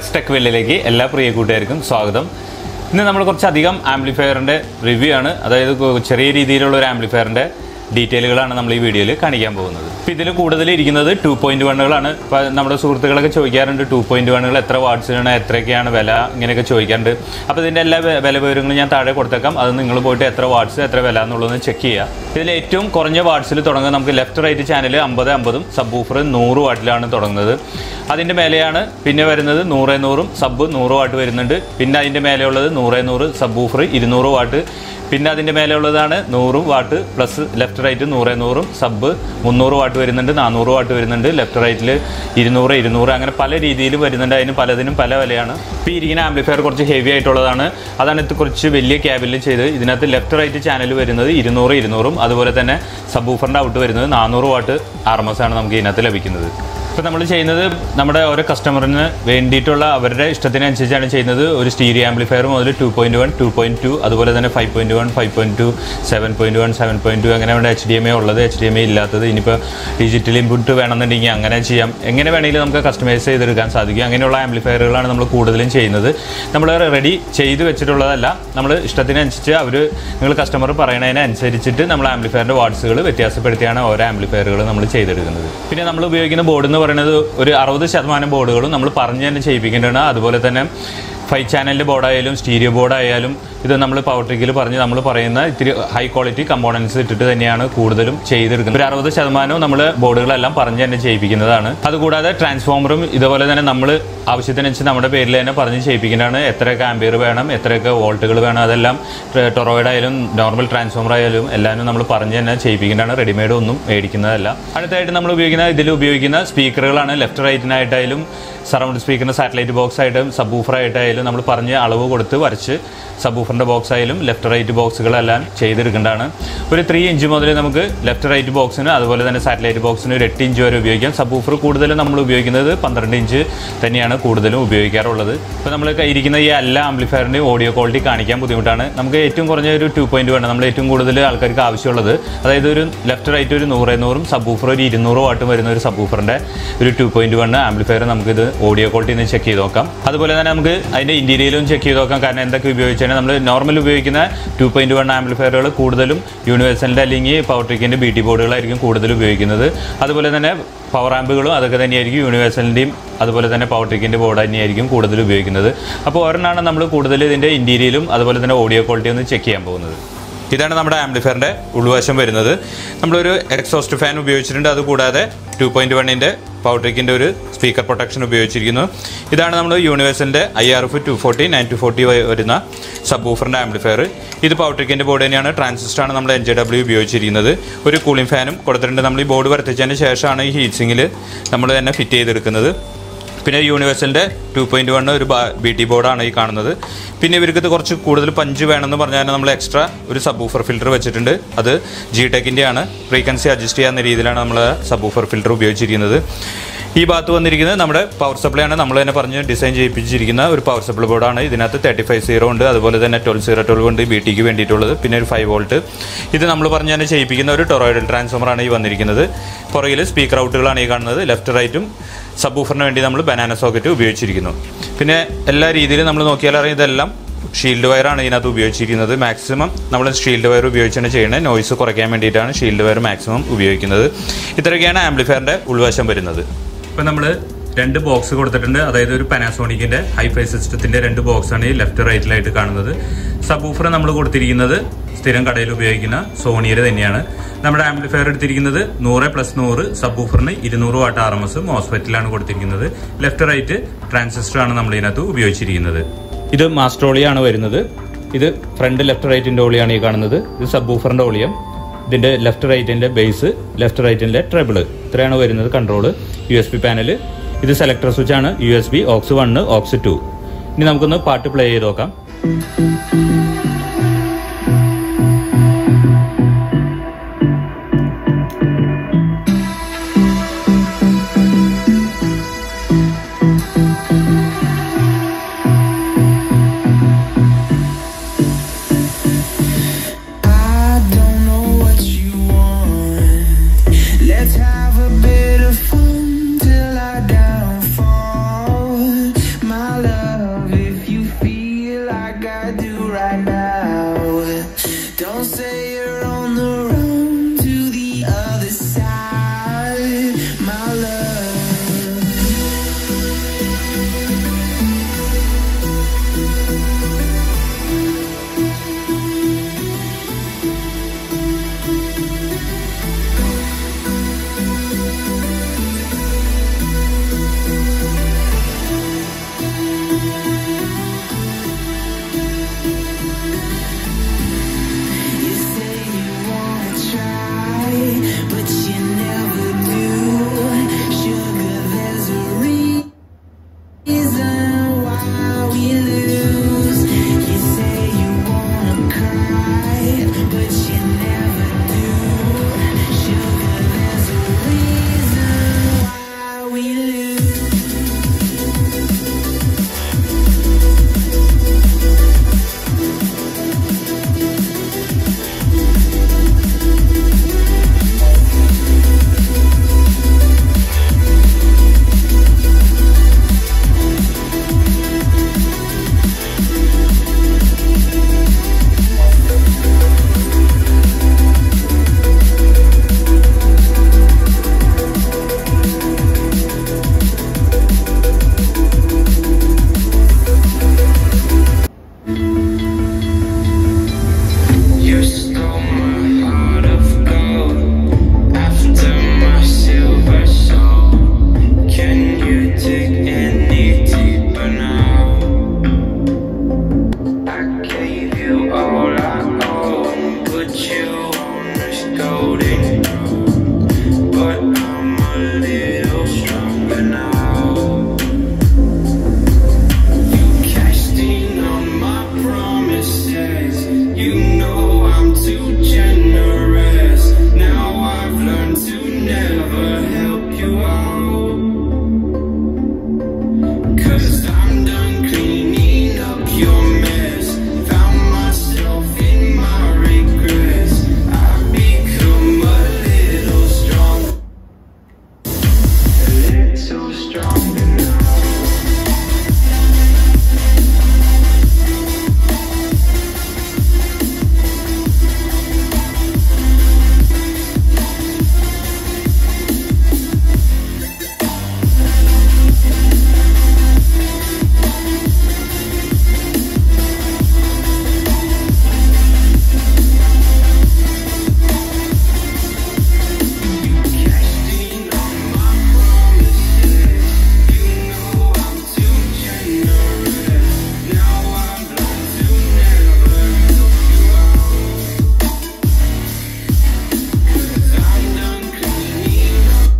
Shacks tech വെല്ലിലേക്ക് എല്ലാ പ്രിയ കൂട്ടുകാർക്കും സ്വാഗതം ഇന്ന് നമ്മൾ കുറച്ചധികം ആംപ്ലിഫയറിൻ്റെ റിവ്യൂ ആണ് അതായത് കൊ- ചെറിയ രീതിയിലുള്ള ഒരു ആംപ്ലിഫയറിൻ്റെ ഡീറ്റെയിലുകളാണ് നമ്മൾ ഈ വീഡിയോയിൽ കാണിക്കാൻ പോകുന്നത് ഇപ്പോൾ ഇതിൽ കൂടുതൽ ഇരിക്കുന്നത് ടു പോയിന്റ് വണ്ണുകളാണ് ഇപ്പോൾ നമ്മുടെ സുഹൃത്തുക്കളൊക്കെ ചോദിക്കാറുണ്ട് ടു പോയിന്റ് വണ്ണുകൾ എത്ര വാട്ട്സിനാണ് എത്രയൊക്കെയാണ് വില ഇങ്ങനെയൊക്കെ ചോദിക്കാറുണ്ട് അപ്പോൾ ഇതിൻ്റെ എല്ലാ വെ- വില വിവരങ്ങളും ഞാൻ താഴെ കൊടുത്തേക്കാം അത് നിങ്ങൾ പോയിട്ട് എത്ര വാട്ട്സ് എത്ര വില എന്നുള്ളതൊന്ന് ചെക്ക് ചെയ്യുക ഇതിൽ ഏറ്റവും കുറഞ്ഞ വാട്ട്സിൽ തുടങ്ങുന്നത് നമുക്ക് ലെഫ്റ്റ് റൈറ്റ് ചാനൽ അമ്പത് അമ്പതും സബ് ഊഫർ നൂറ് വാട്ടിലാണ് തുടങ്ങുന്നത് അതിൻ്റെ മേലെയാണ് പിന്നെ വരുന്നത് നൂറ് നൂറും സബ് നൂറ് വാട്ട് വരുന്നുണ്ട് പിന്നെ അതിൻ്റെ മേലെയുള്ളത് നൂറ് നൂറ് സബ് ഊഫർ ഇരുന്നൂറ് വാട്ട് പിന്നെ അതിൻ്റെ മേലെയുള്ളതാണ് നൂറ് വാട്ട് പ്ലസ് ലെഫ്റ്റ് റൈറ്റ് നൂറ് നൂറും സബ് മുന്നൂറ് വാട്ട് വരുന്നുണ്ട് നാനൂറ് വാട്ട് വരുന്നുണ്ട് ലെഫ്റ്റ് റൈറ്റിൽ ഇരുന്നൂറ് ഇരുന്നൂറ് അങ്ങനെ പല രീതിയിലും വരുന്നുണ്ട് അതിന് പലതിനും പല വിലയാണ് ഇപ്പോൾ ഈ ഇരിക്കുന്ന ആംപ്ലിഫയർ കുറച്ച് ഹെവി ആയിട്ടുള്ളതാണ് അതാണ് ഇത് കുറച്ച് വലിയ ക്യാബിനിൽ ചെയ്ത് ഇതിനകത്ത് ലെഫ്റ്റ് റൈറ്റ് ചാനൽ വരുന്നത് ഇരുന്നൂറ് ഇരുന്നൂറും അതുപോലെ തന്നെ സബ് ഊഫറിൻ്റെ ഔട്ട് വരുന്നത് നാനൂറ് വാട്ട് ആർ എം എസ് ആണ് നമുക്ക് ഇതിനകത്ത് ലഭിക്കുന്നത് ഇപ്പോൾ നമ്മൾ ചെയ്യുന്നത് നമ്മുടെ ഓരോ കസ്റ്റമറിന് വേണ്ടിയിട്ടുള്ള അവരുടെ ഇഷ്ടത്തിനനുസരിച്ചാണ് ചെയ്യുന്നത് ഒരു സ്റ്റീരിയോ ആംപ്ലിഫയർ മുതൽ two point one two point two അതുപോലെ തന്നെ five point one five point two seven point one seven point two അങ്ങനെ ഇവിടെ എച്ച് ഡി എം എ ഉള്ളത് എച്ച് ഡി എം എ ഇല്ലാത്തത് ഇനിയിപ്പോൾ ഡിജിറ്റൽ ഇൻപുട്ട് വേണമെന്നുണ്ടെങ്കിൽ അങ്ങനെ ചെയ്യാം എങ്ങനെ വേണമെങ്കിലും നമുക്ക് കസ്റ്റമൈസ് ചെയ്തെടുക്കാൻ സാധിക്കും അങ്ങനെയുള്ള ആംപ്ലിഫയറുകളാണ് നമ്മൾ കൂടുതലും ചെയ്യുന്നത് നമ്മൾ റെഡി ചെയ്ത് വെച്ചിട്ടുള്ളതല്ല നമ്മൾ ഇഷ്ടത്തിനനുസരിച്ച് അവർ നിങ്ങൾ കസ്റ്റമർ പറയുന്നതിനനുസരിച്ചിട്ട് നമ്മൾ ആംപ്ലിഫയറിൻ്റെ വാട്സുകൾ വ്യത്യാസപ്പെടുത്തിയാണ് ഓരോ ആംപ്ലിഫയറുകൾ നമ്മൾ ചെയ്തെടുക്കുന്നത് പിന്നെ നമ്മൾ ഉപയോഗിക്കുന്ന ബോർഡ് എന്ന് പറയുന്നത് ഒരു അറുപത് ശതമാനം ബോർഡുകളും നമ്മൾ പറഞ്ഞു തന്നെ ചെയ്യിപ്പിക്കേണ്ടതാണ് അതുപോലെ തന്നെ ഫൈവ് ചാനലിൻ്റെ ബോർഡായാലും സ്റ്റീരിയോ ബോർഡായാലും ഇത് നമ്മൾ പവർ ട്രിക്കിൽ പറഞ്ഞ് നമ്മൾ പറയുന്ന ഇത്തിരി ഹൈ ക്വാളിറ്റി കമ്പോണൻസ് ഇട്ടിട്ട് തന്നെയാണ് കൂടുതലും ചെയ്തെടുക്കുന്നത് ഒരു അറുപത് ശതമാനവും നമ്മൾ ബോർഡുകളെല്ലാം പറഞ്ഞു തന്നെ ചെയ്യിപ്പിക്കുന്നതാണ് അതുകൂടാതെ ട്രാൻസ്ഫോമറും ഇതുപോലെ തന്നെ നമ്മൾ ആവശ്യത്തിനനുസരിച്ച് നമ്മുടെ പേരിൽ തന്നെ പറഞ്ഞ് ചെയ്യിപ്പിക്കുന്നതാണ് എത്രയൊക്കെ ആംബിയർ വേണം എത്രയൊക്കെ വോൾട്ടുകൾ വേണം അതെല്ലാം ടൊറോയിഡ് ആയാലും നോർമൽ ട്രാൻസ്ഫോമർ ആയാലും എല്ലാവരും നമ്മൾ പറഞ്ഞു തന്നെ ചെയ്യിപ്പിക്കുന്നതാണ് റെഡിമെയ്ഡ് ഒന്നും മേടിക്കുന്നതല്ല അടുത്തായിട്ട് നമ്മൾ ഉപയോഗിക്കുന്ന ഇതിൽ ഉപയോഗിക്കുന്ന സ്പീക്കറുകളാണ് ലെഫ്റ്റ് റൈറ്റിനായിട്ടായാലും സറൗണ്ട് സ്പീക്കറിന് സാറ്റലൈറ്റ് ബോക്സ് ആയിട്ടും സബ് ആയിട്ടായാലും നമ്മൾ പറഞ്ഞ് അളവ് കൊടുത്ത് വരച്ച് സബ് ഊഫറിൻ്റെ ബോക്സ് ആയാലും ലെഫ്റ്റ് റൈറ്റ് ബോക്സുകളെല്ലാം ചെയ്തെടുക്കേണ്ടതാണ് ഒരു ത്രീ ഇഞ്ച് മുതൽ നമുക്ക് ലെഫ്റ്റ് റൈറ്റ് ബോക്സിന് അതുപോലെ തന്നെ സാറ്റലൈറ്റ് ബോക്സിന് ഒരു എട്ട് ഇഞ്ച് വരെ ഉപയോഗിക്കാം സബ് ഊഫർ കൂടുതലും നമ്മൾ ഉപയോഗിക്കുന്നത് പന്ത്രണ്ട് ഇഞ്ച് തന്നെയാണ് കൂടുതലും ഉപയോഗിക്കാറുള്ളത് ഇപ്പോൾ നമ്മൾ ഇരിക്കുന്ന ഈ എല്ലാ ആംപ്ലിഫയറിൻ്റെയും ഓഡിയോ ക്വാളിറ്റി കാണിക്കാൻ ബുദ്ധിമുട്ടാണ് നമുക്ക് ഏറ്റവും കുറഞ്ഞ ഒരു ടു പോയിന്റ് വേണം നമ്മൾ ഏറ്റവും കൂടുതൽ ആൾക്കാർക്ക് ആവശ്യമുള്ളത് അതായത് ഒരു ലെഫ്റ്റ് റൈറ്റ് ഒരു നൂറ് നൂറും സബ് ഊഫർ ഒരു ഇരുന്നൂറ് വാട്ടും വരുന്ന ഒരു സബ് ഊഫറിൻ്റെ ഒരു ടു പോയിന്റ് വൺ ആംപ്ലിഫയർ നമുക്കിത് ഓഡിയോ ക്വാളിറ്റി ഒന്ന് ചെക്ക് ചെയ്ത് നോക്കാം അതുപോലെ തന്നെ നമുക്ക് അതിൻ്റെ ഇന്റീരിയലും ചെക്ക് ചെയ്ത് നോക്കാം കാരണം എന്തൊക്കെ ഉപയോഗിച്ചാൽ നമ്മൾ നോർമൽ ഉപയോഗിക്കുന്ന ടു പോയിന്റ് വൺ ആംപ്ലിഫയറുകൾ കൂടുതലും യൂണിവേഴ്സലിൻ്റെ അല്ലെങ്കിൽ പവർ ട്രിക്കിൻ്റെ ബി ടി ബോർഡുകളായിരിക്കും കൂടുതൽ ഉപയോഗിക്കുന്നത് അതുപോലെ തന്നെ പവർ ആമ്പുകളും അതൊക്കെ തന്നെയായിരിക്കും യൂണിവേഴ്സലിൻ്റെയും അതുപോലെ തന്നെ പവർ ട്രിക്കിൻ്റെ ബോർഡ് തന്നെയായിരിക്കും കൂടുതൽ ഉപയോഗിക്കുന്നത് അപ്പോൾ ഒരെണ്ണമാണ് നമ്മൾ കൂടുതൽ ഇതിൻ്റെ ഇന്റീരിയലും അതുപോലെ തന്നെ ഓഡിയോ ക്വാളിറ്റി ഒന്ന് ചെക്ക് ചെയ്യാൻ പോകുന്നത് ഇതാണ് നമ്മുടെ ആംപ്ലിഫയറിൻ്റെ ഉൾവശം വരുന്നത് നമ്മളൊരു എക്സോസ്റ്റ് ഫാൻ ഉപയോഗിച്ചിട്ടുണ്ട് അതുകൂടാതെ ടു പോയിൻറ്റ് വണ്ണിൻ്റെ പവർ ട്രിക്കിൻ്റെ ഒരു സ്പീക്കർ പ്രൊട്ടക്ഷൻ ഉപയോഗിച്ചിരിക്കുന്നു ഇതാണ് നമ്മൾ യൂണിവേഴ്സലിൻ്റെ I R F two forty nine two forty വരുന്ന സബ് ഊഫറിൻ്റെ ആംപ്ലിഫയർ ഇത് പവർ ട്രിക്കിൻ്റെ ബോർഡ് തന്നെയാണ് ട്രാൻസിസ്റ്ററാണ് നമ്മൾ എൻ ജെ ഡബ്ല്യു ഉപയോഗിച്ചിരിക്കുന്നത് ഒരു കൂളിംഗ് ഫാനും കൊടുത്തിട്ടുണ്ട് നമ്മൾ ഈ ബോർഡ് വർത്തിച്ചതിന് ശേഷമാണ് ഈ ഹീറ്റ് സിങ്ങിൽ നമ്മൾ തന്നെ ഫിറ്റ് ചെയ്തെടുക്കുന്നത് പിന്നെ യൂണിവേഴ്സലിൻ്റെ ടു പോയിൻറ്റ് വൺ ഒരു ബി ടി ബോർഡാണ് ഈ കാണുന്നത് പിന്നെ ഇവർക്ക് ഇത് കുറച്ച് കൂടുതൽ പഞ്ച് വേണമെന്ന് പറഞ്ഞാൽ നമ്മൾ എക്സ്ട്രാ ഒരു സബ് ഊഫർ ഫിൽറ്റർ വെച്ചിട്ടുണ്ട് അത് ജി ടെക്കിൻ്റെ ആണ് ഫ്രീക്വൻസി അഡ്ജസ്റ്റ് ചെയ്യാവുന്ന രീതിയിലാണ് നമ്മൾ സബ് ഊഫർ ഫിൽറ്റർ ഉപയോഗിച്ചിരിക്കുന്നത് ഈ ഭാഗത്ത് വന്നിരിക്കുന്നത് നമ്മുടെ പവർ സപ്ലൈ ആണ് നമ്മൾ തന്നെ പറഞ്ഞ് ഡിസൈൻ ചെയ്യിപ്പിച്ചിരിക്കുന്ന ഒരു പവർ സപ്ലൈ ബോർഡാണ് ഇതിനകത്ത് തേർട്ടി ഫൈവ് സീറോ ഉണ്ട് അതുപോലെ തന്നെ ട്വൽവ് സീറോ ട്വൽവ് ഉണ്ട് ബി ടിക്ക് വേണ്ടിയിട്ടുള്ളത് പിന്നെ ഒരു ഫൈവ് വോൾട്ട് ഇത് നമ്മൾ പറഞ്ഞ് തന്നെ ചെയ്യിപ്പിക്കുന്ന ഒരു ടൊറോയിഡൽ ട്രാൻസ്ഫോമറാണ് ഈ വന്നിരിക്കുന്നത് പുറകിൽ സ്പീക്കർ ഔട്ടുകളാണ് ഈ കാണുന്നത് ലെഫ്റ്റ് റൈറ്റും സബ് ഊഫറിന് വേണ്ടി നമ്മൾ ബനാന സോക്കറ്റ് ഉപയോഗിച്ചിരിക്കുന്നു പിന്നെ എല്ലാ രീതിയിലും നമ്മൾ നോക്കിയാൽ അറിയാം ഇതെല്ലാം ഷീൽഡ് വയറാണ് ഇതിനകത്ത് ഉപയോഗിച്ചിരിക്കുന്നത് മാക്സിമം നമ്മൾ ഷീൽഡ് വയർ ഉപയോഗിച്ചാണ് ചെയ്യുന്നത് നോയ്സ് കുറയ്ക്കാൻ വേണ്ടിയിട്ടാണ് ഷീൽഡ് വയർ മാക്സിമം ഉപയോഗിക്കുന്നത് ഇത്രയൊക്കെയാണ് ആംപ്ലിഫയറിൻ്റെ ഉൾവശം വരുന്നത് ഇപ്പം നമ്മൾ രണ്ട് ബോക്സ് കൊടുത്തിട്ടുണ്ട് അതായത് ഒരു പാനാസോണിക്കിന്റെ ഹൈഫൈ സിസ്റ്റത്തിന്റെ രണ്ട് ബോക്സ് ആണ് ഈ ലെഫ്റ്റ് റൈറ്റിലായിട്ട് കാണുന്നത് സബ് ഊഫർ നമ്മൾ കൊടുത്തിരിക്കുന്നത് സ്ഥിരം കടയിൽ ഉപയോഗിക്കുന്ന സോണിയുടെ തന്നെയാണ് നമ്മുടെ ആംപ്ലിഫയർ എടുത്തിരിക്കുന്നത് നൂറ് പ്ലസ് നൂറ് സബ് ഊഫറിന് ഇരുന്നൂറ് വാട്ട് ആർ എം എസ് മോസ്ഫെറ്റിലാണ് കൊടുത്തിരിക്കുന്നത് ലെഫ്റ്റ് റൈറ്റ് ട്രാൻസിസ്റ്റർ ആണ് നമ്മൾ ഇതിനകത്ത് ഉപയോഗിച്ചിരിക്കുന്നത് ഇത് മാസ്ട്രോളിയാണ് വരുന്നത് ഇത് ഫ്രണ്ട് ലെഫ്റ്റ് റൈറ്റിന്റെ ഓളിയാണ് ഈ കാണുന്നത് ഇത് സബ് ഊഫറിന്റെ ഓളിയം ഇതിന്റെ ലെഫ്റ്റ് റൈറ്റിന്റെ ബേസ് ലെഫ്റ്റ് റൈറ്റിന്റെ ട്രബിള് ഇത്രയാണ് വരുന്നത് control U S B panel ഇത് സെലക്ടർ സ്വിച്ച് ആണ് U S B aux one aux two ഇനി നമുക്കൊന്ന് പാട്ട് പ്ലേ ചെയ്ത് നോക്കാം I don't know what you want. Let's have a bit of fun till I downfall. My you right now. Don't say you're on the run to the other side, my love. You say you wanna try, but you never do. Sugar, there's a reason why we lose. You say you wanna cry, but you never do. Sugar, there's a reason why we lose. You stole my heart of gold after my silver soul. Can you dig any deeper now? I gave you all I own, put you on this golden road, but I'm a little stronger now. You cashed in on my promises. You know I'm too generous. Now I've learned to never help you out. Cause I'm done cleaning up your mess. Found myself in my regrets. I've become a little strong. A little stronger now. Casting on my promises, you know I'm too generous. Now I've learned to never help you out. 'Cause I'm done cleaning up.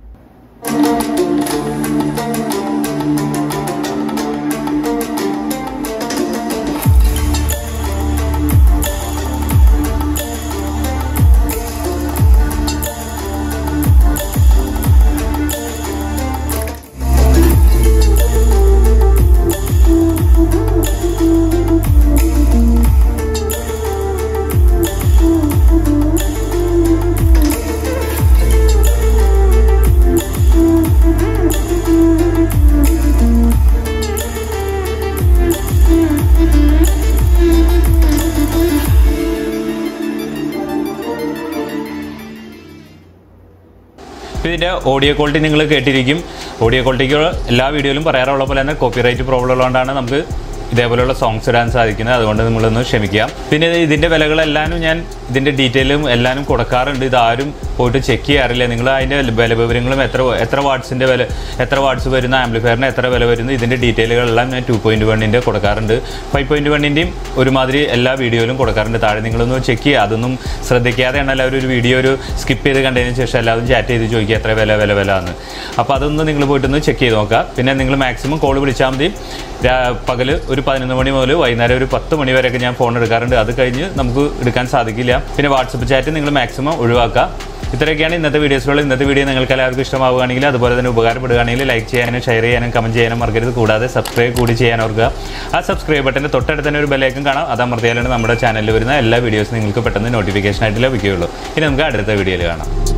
ഇപ്പോൾ ഇതിൻ്റെ audio quality നിങ്ങൾ കേട്ടിരിക്കും audio ക്വാളിറ്റിക്ക് എല്ലാ വീഡിയോയിലും പറയാറുള്ള പോലെ തന്നെ copyright problem ഉള്ളതുകൊണ്ടാണ് നമുക്ക് ഇതേപോലെയുള്ള സോങ്സ് ഇടാൻ സാധിക്കുന്നത് അതുകൊണ്ട് നിങ്ങളൊന്ന് ക്ഷമിക്കുക പിന്നെ ഇത് ഇതിൻ്റെ വിലകളെല്ലാനും ഞാൻ ഇതിൻ്റെ ഡീറ്റെയിലും എല്ലാനും കൊടുക്കാറുണ്ട് ഇതാരും പോയിട്ട് ചെക്ക് ചെയ്യാറില്ല നിങ്ങൾ അതിൻ്റെ വില വിവരങ്ങളും എത്ര എത്ര വാട്ട്സിൻ്റെ വില എത്ര വാട്ട്സ് വരുന്ന ആംപ്ലിഫയറിന് എത്ര വില വരുന്നു ഇതിൻ്റെ ഡീറ്റെയിലുകളെല്ലാം ഞാൻ ടു പോയിൻറ്റ് വണ്ണിൻ്റെ കൊടുക്കാറുണ്ട് ഫൈവ് പോയിൻറ്റ് വണ്ണിൻ്റെയും ഒരുമാതിരി എല്ലാ വീഡിയോയിലും കൊടുക്കാറുണ്ട് താഴെ നിങ്ങളൊന്ന് ചെക്ക് ചെയ്യുക അതൊന്നും ശ്രദ്ധിക്കാതെയാണ് എല്ലാവരും ഒരു വീഡിയോ ഒരു സ്കിപ്പ് ചെയ്ത് കണ്ടതിന് ശേഷം എല്ലാവരും ചാറ്റ് ചെയ്ത് ചോദിക്കുക എത്ര വില വില വില എന്ന് അപ്പോൾ അതൊന്ന് നിങ്ങൾ പോയിട്ടൊന്ന് ചെക്ക് ചെയ്ത് നോക്കുക പിന്നെ നിങ്ങൾ മാക്സിമം കോൾ വിളിച്ചാൽ മതി പകൽ ഒരു പതിനൊന്ന് മണി മുതൽ വൈകുന്നേരം ഒരു പത്ത് മണി വരെയൊക്കെ ഞാൻ ഫോൺ എടുക്കാറുണ്ട് അത് കഴിഞ്ഞ് നമുക്ക് എടുക്കാൻ സാധിക്കില്ല പിന്നെ വാട്സപ്പ് ചാറ്റ് നിങ്ങൾ മാക്സിമം ഒഴിവാക്കുക ഇത്രയൊക്കെയാണ് ഇന്നത്തെ വീഡിയോസിലുള്ള ഇന്നത്തെ വീഡിയോ നിങ്ങൾക്ക് എല്ലാവർക്കും ഇഷ്ടമാവുകയാണെങ്കിൽ അതുപോലെ തന്നെ ഉപകാരപ്പെടുകയാണെങ്കിൽ ലൈക്ക് ചെയ്യാനും ഷെയർ ചെയ്യാനും കമൻറ്റ് ചെയ്യാനും മറക്കരുത് കൂടാതെ സബ്സ്ക്രൈബ് കൂടി ചെയ്യാൻ ഓർക്കുക ആ സബ്സ്ക്രൈബ് ബട്ടൻ്റെ തൊട്ടടുത്ത് തന്നെ ഒരു ബെലൈക്കൻ കാണാം അത് അമർത്തിയാലാണ് നമ്മുടെ ചാനലിൽ വരുന്ന എല്ലാ വീഡിയോസും നിങ്ങൾക്ക് പെട്ടെന്ന് നോട്ടിഫിക്കേഷൻ ആയിട്ട് ലഭിക്കുകയുള്ളൂ ഇനി നമുക്ക് അടുത്ത വീഡിയോയിൽ കാണാം